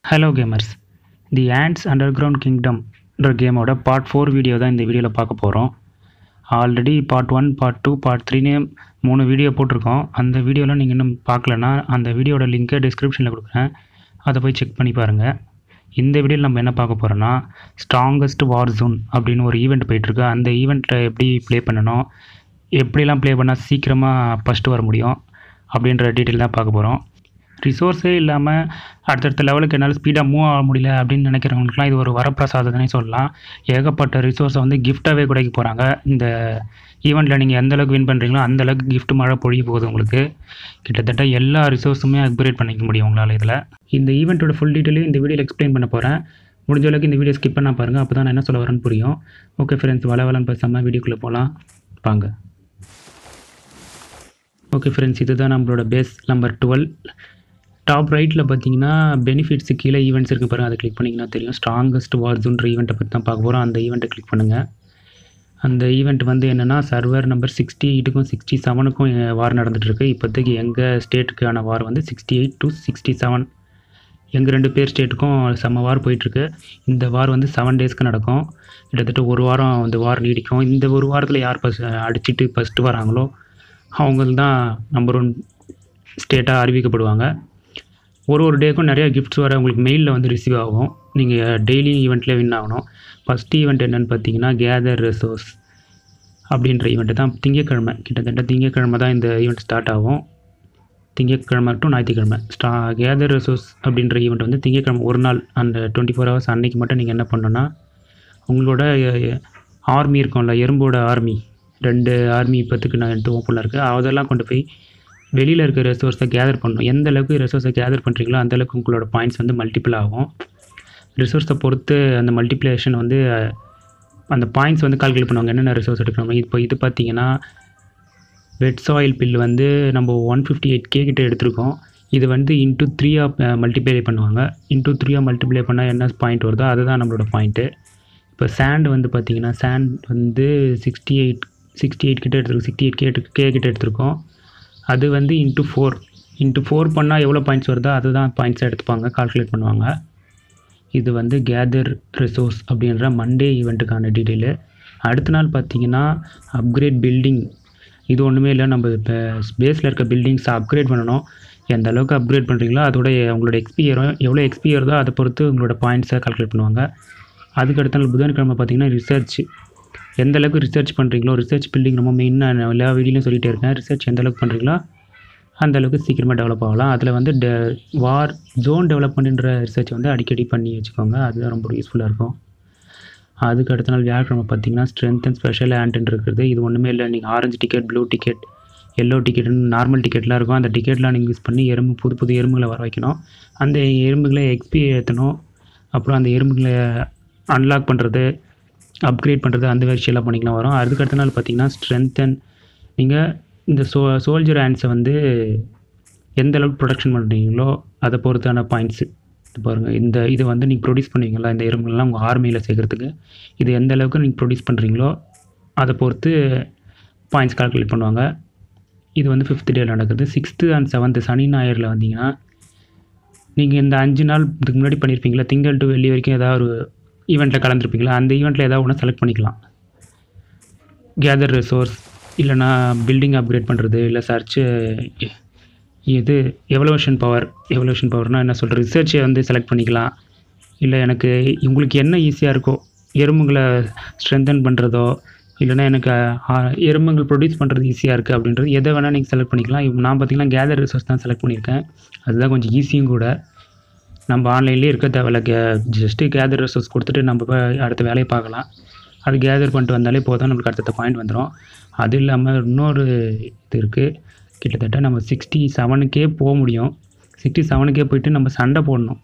hello gamers the ants underground கிங்டம்ன்ற கேமோட part four video தான் இந்த வீடியோவில் பார்க்க போகிறோம் already part one part two part த்ரீனே மூணு வீடியோ போட்டிருக்கோம் அந்த வீடியோலாம் நீங்கள் இன்னும் பார்க்கலன்னா அந்த வீடியோட லிங்க்கை டிஸ்கிரிப்ஷனில் கொடுக்குறேன் அதை போய் செக் பண்ணி பாருங்கள் இந்த வீடியோவில் நம்ம என்ன பார்க்க போகிறோன்னா ஸ்ட்ராங்கஸ்ட் வார் ஜோன் அப்படின்னு ஒரு ஈவெண்ட் போயிட்டுருக்கு அந்த ஈவெண்ட்டை எப்படி ப்ளே பண்ணணும் எப்படிலாம் ப்ளே பண்ணால் சீக்கிரமாக ஃபஸ்ட்டு வர முடியும் அப்படின்ற டீட்டெயில் தான் பார்க்க போகிறோம் ரிசோர்ஸே இல்லாமல் அடுத்தடுத்த லெவலுக்கு என்னால் ஸ்பீடாக மூவ் ஆக முடியல அப்படின்னு நினைக்கிறவங்களுக்குலாம் இது ஒரு வரப்பிரசாதனே சொல்லலாம் ஏகப்பட்ட ரிசோர்ஸை வந்து கிஃப்டாகவே கிடைக்க போகிறாங்க இந்த ஈவெண்ட்டில் நீங்கள் எந்த அளவுக்கு வின் பண்ணுறீங்களோ அந்த அளவுக்கு gift மழை பொழிய போகுது உங்களுக்கு கிட்டத்தட்ட எல்லா ரிசோர்ஸுமே அப்கிரேட் பண்ணிக்க முடியும் உங்களால் இதில் இந்த ஈவெண்ட்டோட ஃபுல் டீட்டெயிலையும் இந்த வீடியோவில் எக்ஸ்பிளைன் பண்ண போகிறேன் முடிஞ்ச அளவுக்கு இந்த வீடியோ ஸ்கிப் பண்ணால் பாருங்கள் அப்போ தான் நான் என்ன சொல்ல வரேன்னு புரியும் ஓகே ஃப்ரெண்ட்ஸ் வள வளன்னு பேசாமல் வீடியோக்குள்ளே போகலாம் வாங்க ஓகே ஃப்ரெண்ட்ஸ் இதுதான் நம்மளோட பேஸ் நம்பர் டுவெல் டாப் ரைட்டில் பார்த்தீங்கன்னா பெனிஃபிட்ஸு கீழே ஈவெண்ட்ஸ் இருக்குது பாருங்கள் அதை கிளிக் பண்ணிங்கன்னா தெரியும் ஸ்ட்ராங்கஸ்ட் வார்ஸுன்ற ஈவெண்ட்டை பற்றி தான் பார்க்க போகிறோம் அந்த ஈவெண்ட்டை கிளிக் பண்ணுங்கள் அந்த ஈவெண்ட் வந்து என்னென்னா சர்வர் நம்பர் சிக்ஸ்டி எயிட்டுக்கும் சிக்ஸ்டி செவனுக்கும் வார் நடந்துகிட்ருக்கு இப்போதைக்கு எங்கள் ஸ்டேட்டுக்கான வார் வந்து sixty eight to sixty seven எங்கள் ரெண்டு பேர் ஸ்டேட்டுக்கும் செம்ம வார் போயிட்டுருக்கு இந்த வார் வந்து செவன் டேஸ்க்கு நடக்கும் கிட்டத்தட்ட ஒரு வாரம் இந்த வார் நீடிக்கும் இந்த ஒரு வாரத்தில் யார் ஃபஸ்ட் அடிச்சுட்டு ஃபஸ்ட்டு வராங்களோ அவங்க தான் நம்பர் ஒன் ஸ்டேட்டாக அறிவிக்கப்படுவாங்க ஒரு ஒரு டேக்கும் நிறைய கிஃப்ட்ஸ் வர உங்களுக்கு மெயிலில் வந்து ரிசீவ் ஆகும் நீங்கள் டெய்லி ஈவெண்ட்டில் வின் ஆகணும் ஃபஸ்ட் ஈவெண்ட் என்னென்னு பார்த்தீங்கன்னா கேதர் ரிசோர்ஸ் அப்படின்ற ஈவெண்ட்டு தான் திங்கக்கிழமை கிட்டத்தட்ட திங்கக்கிழமை தான் இந்த ஈவெண்ட் ஸ்டார்ட் ஆகும் திங்கக்கிழமை டு ஞாயிற்றுக்கிழமை ஸ்டா கேதர் ரிசோர்ஸ் அப்படின்ற ஈவெண்ட் வந்து திங்கக்கிழமை ஒரு நாள் அந்த டுவெண்ட்டி ஃபோர் ஹவர்ஸ் அன்னைக்கு மட்டும் நீங்கள் என்ன பண்ணணும்னா உங்களோட ஆர்மி இருக்கும்ல எறும்போட ஆர்மி ரெண்டு ஆர்மி இப்போத்துக்கு நான் எடுத்து ஓப்பனில் இருக்குது அதெல்லாம் கொண்டு போய் வெளியில் இருக்க ரிசோர்ஸை கேதர் பண்ணணும் எந்த அளவுக்கு ரிசோர்ஸை கேதர் பண்ணுறீங்களோ அந்த அளவுக்கு உங்களோட பாயிண்ட்ஸ் வந்து மல்டிபிள் ஆகும் ரிசோர்ஸை பொறுத்து அந்த மல்டிப்ளேஷன் வந்து அஹ், அந்த பாயிண்ட்ஸ் வந்து கால்குலேட் பண்ணுவாங்க என்னென்ன ரிசோர்ஸ் எடுக்கணும் இப்போ இது பார்த்தீங்கன்னா வெட் சாயில் பில் வந்து நம்ம ஒன் ஃபிஃப்டி எயிட் கே கிட்ட எடுத்திருக்கோம் இது வந்து இன்ட்டு த்ரீயாக மல்டிப்ளை பண்ணுவாங்க இன்ட்டு த்ரீயாக மல்டிப்ளை பண்ணால் என்ன பாயிண்ட் வருதோ அதுதான் நம்மளோட பாயிண்ட்டு இப்போ சாண்ட் வந்து பார்த்தீங்கன்னா சாண்ட் வந்து சிக்ஸ்டி எயிட் சிக்ஸ்டி எயிட் கிட்ட எடுத்துருக்கோம் சிக்ஸ்டி எயிட் கே கே கிட்ட எடுத்திருக்கோம் அது வந்து இன்ட்டு ஃபோர் இன்ட்டு ஃபோர் பண்ணால் எவ்வளோ பாயிண்ட்ஸ் வருதோ அதுதான் பாயிண்ட்ஸை எடுத்துப்பாங்க கால்குலேட் பண்ணுவாங்க இது வந்து கேதர் ரிசோர்ஸ் அப்படின்ற மண்டே ஈவெண்ட்டுக்கான டீட்டெயிலு அடுத்த நாள் பார்த்தீங்கன்னா அப்கிரேட் பில்டிங் இது ஒன்றுமே இல்லை நம்ம இப்போ பேஸில் இருக்க பில்டிங்ஸை அப்கிரேட் பண்ணணும் எந்த அளவுக்கு அப்கிரேட் பண்ணுறீங்களோ அதோட உங்களோட எக்ஸ்பியரும் எவ்வளோ எக்ஸ்பியர்தோ அதை பொறுத்து உங்களோட பாயிண்ட்ஸை கால்குலேட் பண்ணுவாங்க அதுக்கு அடுத்த நாள் புதன்கிழமை பார்த்தீங்கன்னா ரிசர்ச் எந்த அளவுக்கு ரிசர்ச் பண்ணுறீங்களோ ரிசர்ச் பில்டிங் ரொம்ப மெயினாக நான் எல்லா வீடியோலையும் சொல்லிகிட்டே இருக்கேன் ரிசர்ச் எந்த அளவுக்கு பண்ணுறீங்களோ அந்த அளவுக்கு சீக்கிரமாக டெவலப் ஆகலாம் அதில் வந்து டெ வார் ஜோன் டெவலப்மெண்ட்ன்ற ரிசர்ச் வந்து அடிக்கடி பண்ணி வச்சுக்கோங்க அதுதான் ரொம்ப யூஸ்ஃபுல்லாக இருக்கும் அதுக்கு அடுத்த நாள் வியாழக்கிழமை பார்த்தீங்கன்னா ஸ்ட்ரென்த் அண்ட் ஸ்பெஷல் ஆண்ட்னு இருக்கிறது இது ஒன்றுமே இல்லை நீங்கள் orange ticket blue ticket yellow டிக்கெட்னு நார்மல் டிக்கெட்லாம் இருக்கும் அந்த டிக்கெட்லாம் நீங்கள் யூஸ் பண்ணி எறும்பு புது புது எறும்புகளை வர வைக்கணும் அந்த எறும்புகளை எக்ஸ்பி ஏற்றணும் அப்புறம் அந்த எறும்புகளை அன்லாக் பண்ணுறது அப்கிரேட் பண்ணுறது அந்த விஷயம்லாம் பண்ணிக்கலாம் வரும் அதுக்கு அடுத்த நாள் பார்த்தீங்கன்னா ஸ்ட்ரென்தன் நீங்கள் இந்த சோ சோல்ஜர் ஹேண்ட்ஸை வந்து எந்த அளவுக்கு ப்ரொடக்ஷன் பண்ணுறீங்களோ அதை பொறுத்தான பாயிண்ட்ஸு பாருங்கள் இந்த இது வந்து நீங்கள் ப்ரொடியூஸ் பண்ணுவீங்களா இந்த எறும்புகள்லாம் உங்கள் ஆர்மியில் சேர்க்குறதுக்கு இது எந்த அளவுக்கு நீங்கள் ப்ரொடியூஸ் பண்ணுறீங்களோ அதை பொறுத்து பாயிண்ட்ஸ் கால்குலேட் பண்ணுவாங்க இது வந்து ஃபிஃப்த் டேல நடக்குது சிக்ஸ்த்து அண்ட் செவன்த்து சனி ஞாயிறில் வந்தீங்கன்னா நீங்கள் இந்த அஞ்சு நாள் இதுக்கு முன்னாடி பண்ணியிருப்பீங்களா திங்கள் டு வெள்ளி வரைக்கும் ஏதாவது ஒரு ஈவெண்ட்டில் கலந்துருப்பீங்களா அந்த ஈவெண்ட்டில் ஏதாவது ஒன்று செலக்ட் பண்ணிக்கலாம் கேதர் ரிசோர்ஸ் இல்லைனா பில்டிங் அப்கிரேட் பண்ணுறது இல்லை சர்ச்சு இது எவல்யூஷன் பவர் எவல்யூஷன் பவர்னால் என்ன சொல்கிறது ரிசர்ச்சை வந்து செலக்ட் பண்ணிக்கலாம் இல்லை எனக்கு உங்களுக்கு என்ன ஈஸியாக இருக்கோ எறும்புகளை ஸ்ட்ரென்தன் பண்ணுறதோ இல்லைனா எனக்கு ஆ, எறும்புகள் ப்ரொடியூஸ் பண்ணுறது ஈஸியாக இருக்குது அப்படின்றது எதை வேணால் நீங்கள் செலக்ட் பண்ணிக்கலாம் இப்போ நான் பார்த்தீங்கன்னா கேதர் ரிசோர்ஸ் தான் செலக்ட் பண்ணியிருக்கேன் அதுதான் கொஞ்சம் ஈஸியும் கூட நம்ம ஆன்லைன்லேயே இருக்க தேவையில்ல கே ஜஸ்ட்டு கேதர் ரிசோர்ஸ் கொடுத்துட்டு நம்ம போய் அடுத்த வேலையை பார்க்கலாம் அது கேதர் பண்ணிட்டு வந்தாலே போதும் நம்மளுக்கு அடுத்த பாயிண்ட் வந்துடும் அது இல்லாமல் இன்னொரு இது இருக்குது கிட்டத்தட்ட நம்ம சிக்ஸ்டி செவனுக்கே போக முடியும் சிக்ஸ்டி செவனுக்கே போயிட்டு நம்ம சண்டை போடணும்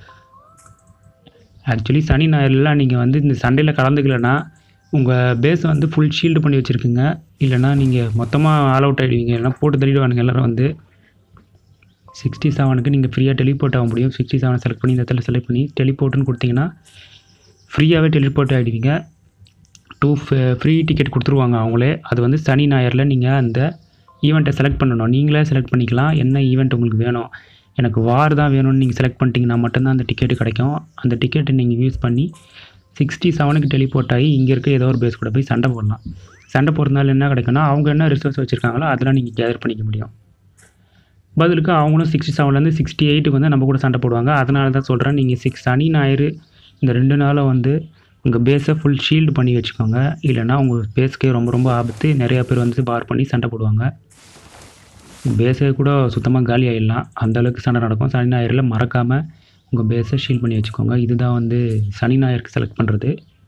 ஆக்சுவலி சனி ஞாயிறுலாம் நீங்கள் வந்து இந்த சண்டையில் கலந்துக்கலன்னா உங்கள் பேஸை வந்து ஃபுல் ஷீல்டு பண்ணி வச்சுருக்குங்க இல்லைனா நீங்கள் மொத்தமாக ஆல் அவுட் ஆகிடுவீங்க இல்லைனா போட்டு தள்ளிடுவானுங்க எல்லோரும் வந்து சிக்ஸ்டி செவனுக்கு நீங்கள் ஃப்ரீயாக டெலிபோர்ட் ஆக முடியும் சிக்ஸ்டி செவன் செலக்ட் பண்ணி இந்த இடத்துல செலக்ட் பண்ணி டெலிபோர்ட்டுன்னு கொடுத்தீங்கன்னா ஃப்ரீயாகவே டெலிபோர்ட் ஆகிடுவீங்க டூ ஃப்ரீ டிக்கெட் கொடுத்துருவாங்க அவங்களே அது வந்து சனி ஞாயிறில் நீங்கள் அந்த ஈவெண்ட்டை செலக்ட் பண்ணணும் நீங்களே செலக்ட் பண்ணிக்கலாம் என்ன ஈவெண்ட் உங்களுக்கு வேணும் எனக்கு வார் தான் வேணும்னு நீங்கள் செலக்ட் பண்ணிட்டீங்கன்னா மட்டும்தான் அந்த டிக்கெட்டு கிடைக்கும் அந்த டிக்கெட்டை நீங்கள் யூஸ் பண்ணி சிக்ஸ்டி செவனுக்கு டெலிபோர்ட் ஆகி இங்கே இருக்க ஏதோ ஒரு பேஸ் கூட போய் சண்டை போடலாம் சண்டை போடுறதுனால என்ன கிடைக்கும்னா அவங்க என்ன ரிசோர்ஸ் வச்சுருக்காங்களோ அதெல்லாம் நீங்கள் கேதர் பண்ணிக்க முடியும் பதிலுக்கு அவங்களும் சிக்ஸ்டி செவன்லேருந்து சிக்ஸ்டி எயிட்டுக்கு வந்து நம்ம கூட சண்டை போடுவாங்க அதனால தான் சொல்கிறேன் நீங்கள் சிக்ஸ் சனி ஞாயிறு இந்த ரெண்டு நாளும் வந்து உங்கள் பேஸை ஃபுல் ஷீல்டு பண்ணி வச்சுக்கோங்க இல்லைன்னா உங்கள் பேஸ்க்கே ரொம்ப ரொம்ப ஆபத்து நிறையா பேர் வந்து பார் பண்ணி சண்டை போடுவாங்க பேஸே கூட சுத்தமாக காலி ஆகிடலாம் அந்தளவுக்கு சண்டை நடக்கும் சனி ஞாயிறில் மறக்காமல் உங்கள் பேஸை ஷீல் பண்ணி வச்சுக்கோங்க இதுதான் வந்து சனி ஞாயிறுக்கு செலக்ட் பண்ணுறது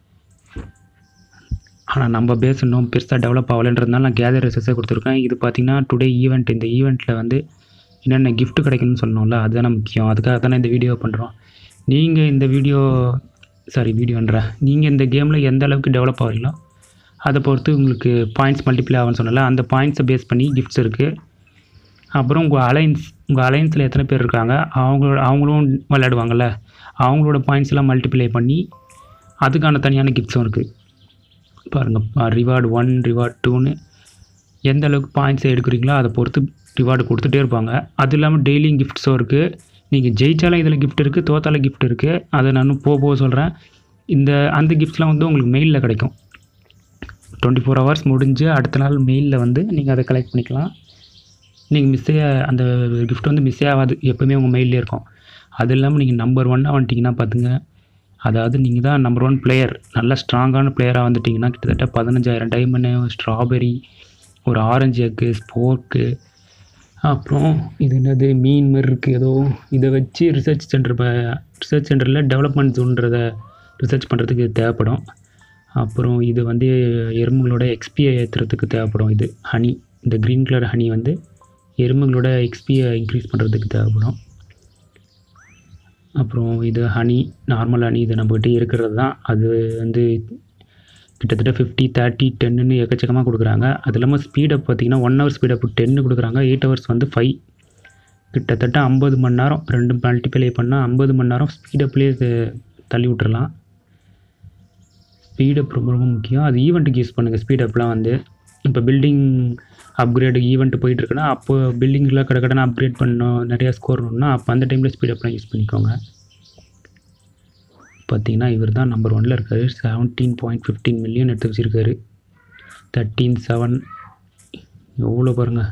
ஆனால் நம்ம பேஸ் இன்னும் பெருசாக டெவலப் ஆகலைன்றதுனால நான் கேதர் ரிசர்ஸே கொடுத்துருக்கேன் இது பார்த்திங்கன்னா டுடே ஈவெண்ட் இந்த ஈவெண்ட்டில் வந்து என்னென்ன gift கிடைக்கும்னு சொல்லணும்ல அதுதானே முக்கியம் அதுக்காக தானே இந்த வீடியோ பண்ணுறோம் நீங்கள் இந்த வீடியோ சாரி வீடியோன்ற நீங்கள் இந்த கேமில் எந்த அளவுக்கு டெவலப் ஆகிறீங்களோ அதை பொறுத்து உங்களுக்கு பாயிண்ட்ஸ் மல்டிப்ளை ஆகும்னு சொன்னல அந்த பாயிண்ட்ஸை பேஸ் பண்ணி கிஃப்ட்ஸ் இருக்குது அப்புறம் உங்கள் அலைன்ஸ் உங்கள் அலைன்ஸில் எத்தனை பேர் இருக்காங்க அவங்களோட அவங்களும் விளையாடுவாங்கள்ல அவங்களோட பாயிண்ட்ஸ் எல்லாம் மல்டிப்ளை பண்ணி அதுக்கான தனியான கிஃப்ட்ஸும் இருக்குது பாருங்கள் ரிவார்டு ஒன் ரிவார்டு டூன்னு எந்த அளவுக்கு பாயிண்ட்ஸ் எடுக்கிறீங்களோ அதை பொறுத்து ரிவார்டு கொடுத்துட்டே இருப்பாங்க அது இல்லாமல் டெய்லியும் கிஃப்ட்ஸும் இருக்குது நீங்கள் ஜெயிச்சாலும் இதில் gift இருக்குது தோத்தாலும் gift இருக்குது அதை நான் போக போக சொல்கிறேன் இந்த அந்த கிஃப்ட்ஸ்லாம் வந்து உங்களுக்கு மெயிலில் கிடைக்கும் டுவெண்ட்டி ஃபோர் ஹவர்ஸ் முடிஞ்சு அடுத்த நாள் மெயிலில் வந்து நீங்கள் அதை கலெக்ட் பண்ணிக்கலாம் நீங்கள் மிஸ்ஸே அந்த gift வந்து மிஸ்ஸே ஆகாது எப்போவுமே உங்கள் மெயிலே இருக்கும் அது இல்லாமல் நீங்கள் நம்பர் ஒன்னாக வந்துட்டிங்கன்னா பார்த்துங்க அதாவது நீங்கள் தான் நம்பர் ஒன் பிளேயர் நல்ல ஸ்ட்ராங்கான பிளேயராக வந்துட்டிங்கன்னா கிட்டத்தட்ட பதினஞ்சாயிரம் டைமண்டு ஸ்ட்ராபெரி ஒரு ஆரஞ்சு எக்கு ஸ்போர்க்கு அப்புறம் இது என்னது மீன் மாதிரி இருக்குது ஏதோ இதை வச்சு ரிசர்ச் சென்டர் ரிசர்ச் சென்டரில் டெவலப்மெண்ட் ஜோன்றத ரிசர்ச் பண்ணுறதுக்கு இது தேவைப்படும் அப்புறம் இது வந்து எறும்புகளோட எக்ஸ்பியை ஏற்றுறதுக்கு தேவைப்படும் இது ஹனி இந்த க்ரீன் கலர் ஹனி வந்து எறும்புகளோட எக்ஸ்பியை இன்க்ரீஸ் பண்ணுறதுக்கு தேவைப்படும் அப்புறம் இது ஹனி நார்மல் ஹனி இது நம்மகிட்ட இருக்கிறது தான் அது வந்து கிட்டத்தட்ட ஃபிஃப்டி தேர்ட்டி டென்னு எக்கச்சக்கமாக கொடுக்குறாங்க அது இல்லாமல் ஸ்பீடப் பார்த்தீங்கன்னா ஒன் ஹவர் ஸ்பீடப் டென்னு கொடுக்குறாங்க எயிட் ஹவர்ஸ் வந்து ஃபைவ் கிட்டத்தட்ட ஐம்பது மணி நேரம் ரெண்டு மல்டிப்ளை பண்ணால் ஐம்பது மணி நேரம் ஸ்பீடப்லேயே தள்ளி விட்டுறலாம் ஸ்பீடப் ரொம்ப ரொம்ப முக்கியம் அது ஈவெண்ட்டுக்கு யூஸ் பண்ணுங்கள் ஸ்பீடப்லாம் வந்து இப்போ பில்டிங் அப்கிரேடு ஈவெண்ட் போயிட்டுருக்குன்னா அப்போ பில்டிங்கில் கடை கடனை அப்கிரேட் பண்ணணும் நிறையா ஸ்கோர் பண்ணணும்னா அப்போ அந்த டைமில் ஸ்பீடப்லாம் யூஸ் பண்ணிக்கோங்க பார்த்தீங்கன்னா இவர் தான் நம்பர் ஒனில் இருக்கார் செவன்டீன் பாயிண்ட் ஃபிஃப்டீன் மில்லியன் எடுத்து வச்சுருக்காரு தேர்ட்டீன் செவன் எவ்வளோ பாருங்கள்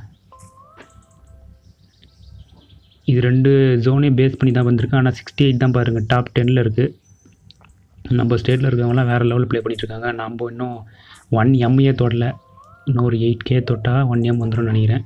இது ரெண்டு ஜோனே பேஸ் பண்ணி தான் வந்திருக்கு ஆனால் சிக்ஸ்டி எயிட் தான் பாருங்கள் டாப் டென்னில் இருக்குது நம்ம ஸ்டேட்டில் இருக்கவங்களாம் வேறு லெவலில் ப்ளே பண்ணிகிட்ருக்காங்க நம்ம இன்னும் ஒன் எம்ஏ தொடல இன்னும் ஒரு எயிட் கே தொட்டால் ஒன் எம் வந்துடும் நினைக்கிறேன்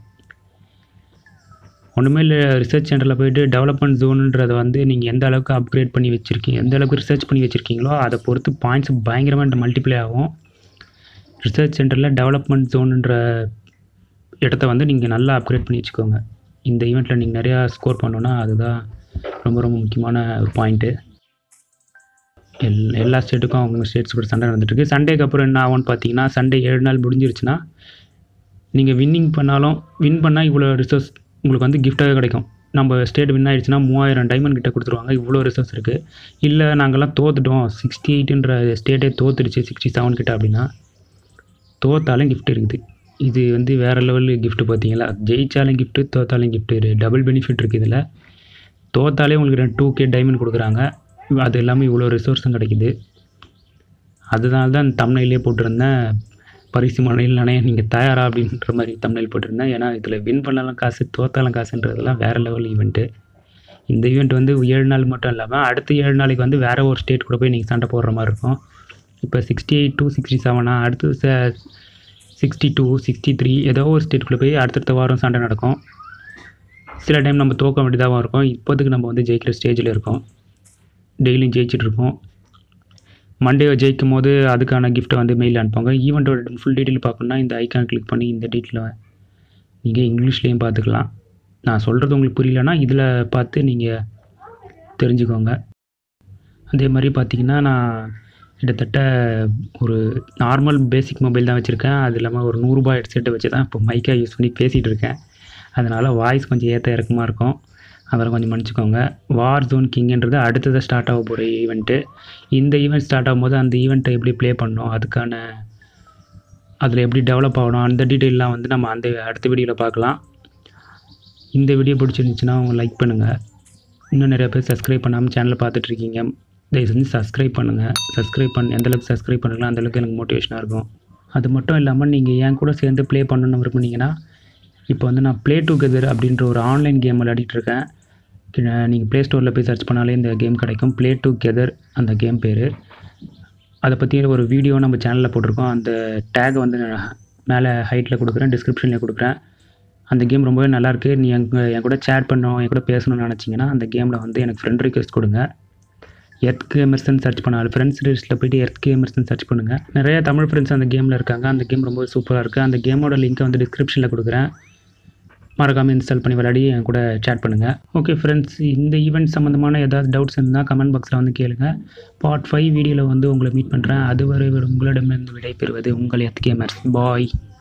ஒன்றுமே இல்லை ரிசர்ச் சென்டரில் போயிட்டு டெவலப்மெண்ட் ஜோனுன்றதை வந்து நீங்கள் எந்த அளவுக்கு அப்கிரேட் பண்ணி வச்சுருக்கீங்க எந்த அளவுக்கு ரிசர்ச் பண்ணி வச்சுருக்கீங்களோ அதை பொறுத்து பாயிண்ட்ஸ் பயங்கரமாக மல்டிப்ளை ஆகும் ரிசர்ச் சென்டரில் டெவலப்மெண்ட் ஜோனுன்ற இடத்த வந்து நீங்கள் நல்லா அப்கிரேட் பண்ணி வச்சுக்கோங்க இந்த ஈவெண்ட்டில் நீங்கள் நிறையா ஸ்கோர் பண்ணோன்னா அதுதான் ரொம்ப ரொம்ப முக்கியமான ஒரு பாயிண்ட்டு எல் எல்லா ஸ்டேட்டுக்கும் அவங்க ஸ்டேட்ஸ் கூட சண்டை நடந்துட்டுருக்கு சண்டேக்கு அப்புறம் என்ன ஆகும்னு பார்த்தீங்கன்னா சண்டே ஏழு நாள் முடிஞ்சிருச்சுன்னா நீங்கள் வின்னிங் பண்ணாலும் வின் பண்ணால் இவ்வளோ ரிசோர்ஸ் உங்களுக்கு வந்து கிஃப்ட்டாக கிடைக்கும் நம்ம ஸ்டேட் வின் ஆயிடுச்சுன்னா மூவாயிரம் டைமண்ட் கிட்ட கொடுத்துருவாங்க இவ்வளோ ரிசோர்ஸ் இருக்குது இல்லை நாங்கள்லாம் தோத்துட்டோம் சிக்ஸ்டி எயிட்டுன்ற ஸ்டேட்டே தோத்துடுச்சு சிக்ஸ்டி செவன் கிட்ட அப்படின்னா தோத்தாலும் gift இருக்குது இது வந்து வேறு லெவல் gift பார்த்தீங்களா ஜெயிச்சாலும் gift தோத்தாலும் gift டபுள் பெனிஃபிட் இருக்குது இதில் தோத்தாலே உங்களுக்கு ரெண்டு டூ கே டைமண்ட் கொடுக்குறாங்க அது இல்லாமல் இவ்வளோ ரிசோர்ஸும் கிடைக்குது அதனால தான் தமிழ்லேயே போட்டிருந்தேன் பரிசு மனையில் நானே நீங்கள் தயாரா அப்படின்ற மாதிரி தமிழில் போட்டிருந்தேன் ஏன்னா இதில் வின் பண்ணாலும் காசு தோத்தாலும் காசுன்றதெல்லாம் வேறு லெவல் ஈவெண்ட்டு இந்த ஈவெண்ட் வந்து ஏழு நாள் மட்டும் இல்லாமல் அடுத்த ஏழு நாளைக்கு வந்து வேறு ஒரு ஸ்டேட் கூட போய் நீங்கள் சண்டை போடுற மாதிரி இருக்கும் இப்போ சிக்ஸ்டி எயிட் டூ சிக்ஸ்டி செவனா அடுத்து சிக்ஸ்டி டூ சிக்ஸ்டி த்ரீ ஏதோ ஒரு ஸ்டேட்டுக்குள்ளே போய் அடுத்தடுத்த வாரம் சண்டை நடக்கும் சில டைம் நம்ம தோக்க வேண்டியதாகவும் இருக்கும் இப்போதைக்கு நம்ம வந்து ஜெயிக்கிற ஸ்டேஜில் இருக்கோம் டெய்லியும் ஜெயிச்சிட்டு இருக்கோம் மண்டே ஜெயிக்கும் போது அதுக்கான கிஃப்ட்டை வந்து மெயில் அனுப்புவாங்க ஈவெண்ட்டோட ஃபுல் டீட்டெயில் பார்க்கணுன்னா இந்த ஐக்கான் கிளிக் பண்ணி இந்த டீட்டெயிலை நீங்கள் இங்கிலீஷ்லேயும் பார்த்துக்கலாம் நான் சொல்கிறது உங்களுக்கு புரியலன்னா இதில் பார்த்து நீங்கள் தெரிஞ்சுக்கோங்க அதே மாதிரி பார்த்தீங்கன்னா நான் கிட்டத்தட்ட ஒரு நார்மல் பேசிக் மொபைல் தான் வச்சுருக்கேன் அது இல்லாமல் ஒரு நூறுரூபா ஹெட்செட்டை வச்சு தான் இப்போ மைக்காக யூஸ் பண்ணி பேசிகிட்டு இருக்கேன் அதனால் வாய்ஸ் கொஞ்சம் ஏற்ற இறக்கமாக இருக்கும் அதெல்லாம் கொஞ்சம் மன்னிச்சுக்கோங்க வார் ஜோன் கிங்ன்றது அடுத்ததாக ஸ்டார்ட் ஆக போகிற ஈவெண்ட்டு இந்த ஈவெண்ட் ஸ்டார்ட் ஆகும்போது அந்த ஈவெண்ட்டை எப்படி ப்ளே பண்ணணும் அதுக்கான அதில் எப்படி டெவலப் ஆகணும் அந்த டீட்டெயிலெலாம் வந்து நம்ம அந்த அடுத்த வீடியோவில் பார்க்கலாம் இந்த வீடியோ பிடிச்சிருந்துச்சுன்னா அவங்க லைக் பண்ணுங்கள் இன்னும் நிறைய பேர் சப்ஸ்கிரைப் பண்ணாமல் சேனலை பார்த்துட்ருக்கீங்க தயவு செஞ்சு சப்ஸ்கிரைப் பண்ணுங்கள் சப்ஸ்கிரைப் பண்ண எந்தளவுக்கு சப்ஸ்கிரைப் பண்ணுங்களோ அந்தளவுக்கு எனக்கு மோட்டிவேஷனாக இருக்கும் அது மட்டும் இல்லாமல் நீங்கள் என் கூட சேர்ந்து ப்ளே பண்ணணும்னு விரும்புனீங்கன்னா இப்போ வந்து நான் ப்ளே டுகெதர் அப்படின்ற ஒரு ஆன்லைன் கேம் விளையாடிட்டு இருக்கேன் நீங்கள் ப்ளே ஸ்டோரில் போய் சர்ச் பண்ணாலே இந்த கேம் கிடைக்கும் ப்ளே டுகெதர் அந்த கேம் பேர் அதை பற்றி ஒரு வீடியோ நம்ம சேனலில் போட்டிருக்கோம் அந்த டேக் வந்து நான் மேலே ஹைட்டில் கொடுக்குறேன் டிஸ்கிரிப்ஷனில் கொடுக்குறேன் அந்த கேம் ரொம்பவே நல்லாயிருக்கு நீ என் என் கூட சேட் பண்ணணும் என் கூட பேசணும்னு நினச்சிங்கன்னா அந்த கேமில் வந்து எனக்கு ஃப்ரெண்ட் ரிக்வெஸ்ட் கொடுங்க எர்த் கேமர்ஸ்னு சர்ச் பண்ணாலும் ஃப்ரெண்ட்ஸ் லிஸ்ட்டில் போய்ட்டு எர்த் கேமர்ஸ்னு சர்ச் பண்ணுங்கள் நிறைய தமிழ் ஃப்ரெண்ட்ஸ் அந்த கேமில் இருக்காங்க அந்த கேம் ரொம்ப சூப்பராக இருக்குது அந்த கேமோட லிங்க்கை வந்து டிஸ்கிரிப்ஷனில் கொடுக்குறேன் மறக்காமல் இன்ஸ்டால் பண்ணி விளையாடி என் கூட சேட் பண்ணுங்கள் ஓகே ஃப்ரெண்ட்ஸ் இந்த ஈவெண்ட் சம்மந்தமான ஏதாவது டவுட்ஸ் இருந்தால் கமெண்ட் பாக்ஸில் வந்து கேளுங்க பார்ட் ஃபைவ் வீடியோவில் வந்து உங்களை மீட் பண்ணுறேன் அதுவரை உங்களிடமிருந்து விடைபெறுவது உங்கள் எத் கேமர்ஸ் பாய்